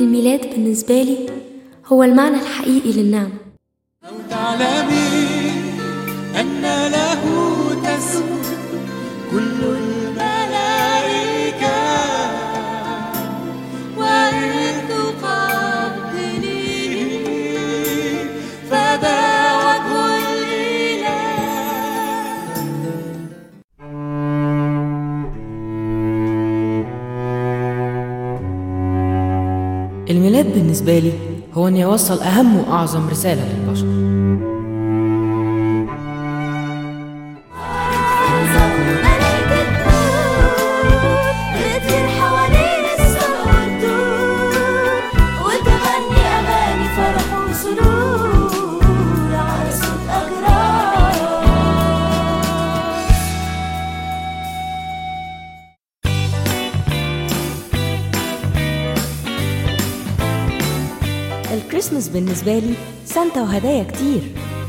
الميلاد بالنسبة لي هو المعنى الحقيقي للنعمة أو تعلمي أن له تسجد كل الملائكة وإن تقبليه فذا وجه الإله الميلاد بالنسبة لي هو إني أوصل أهم وأعظم رسالة للبشر بتطير حوالين السما والدور وتغني أغاني فرح وسرور على صوت أجرار الكريسماس بالنسبة لي سانتا وهدايا كتير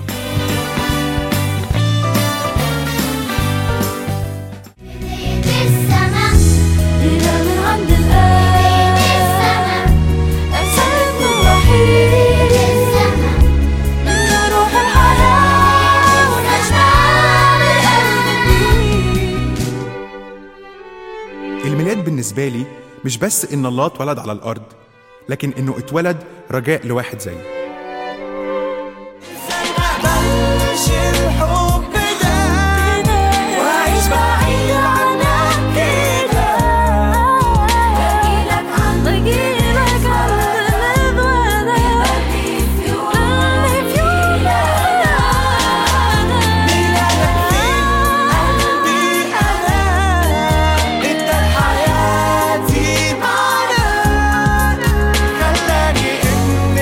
السما هنا من عند الآب السما أرسلت الوحيد السما روح الحياة ونشمع بقلبي الميلاد بالنسبة لي مش بس إن الله اتولد على الأرض لكن إنه اتولد رجاء لواحد زيي مقبلش الحب ده وعيش بعيد عنك كده بجيلك عند بجيلك عند الغدا قلبي في يوم قلبي في يوم قلبي أنا ادى لحياتي معنى خلاني ابن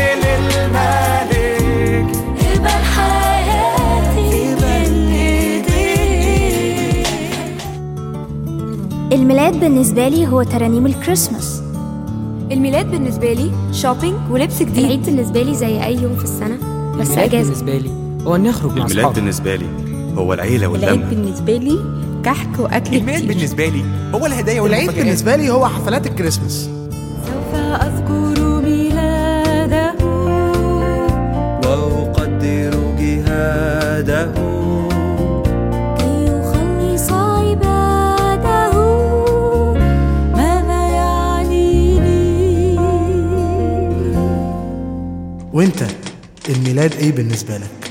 للملك قبل حياتي بين ايديك الميلاد بالنسبة لي هو ترانيم الكريسماس الميلاد بالنسبة لي شوبينج ولبس جديد العيد بالنسبة لي زي أي يوم في السنة بس الميلاد أجازة بالنسبة لي هو إني أخرج مع الميلاد أصحابي بالنسبة لي هو العيلة العيد واللمة بالنسبة لي كحك وأكل الميلاد كتير بالنسبة لي هو الهدايا والعيد والمفاجآت بالنسبة لي هو حفلات الكريسماس سوف أذكر ميلاده وأقدر جهاده ليخلص عباده ماذا يعني لي وانت الميلاد ايه بالنسبة لك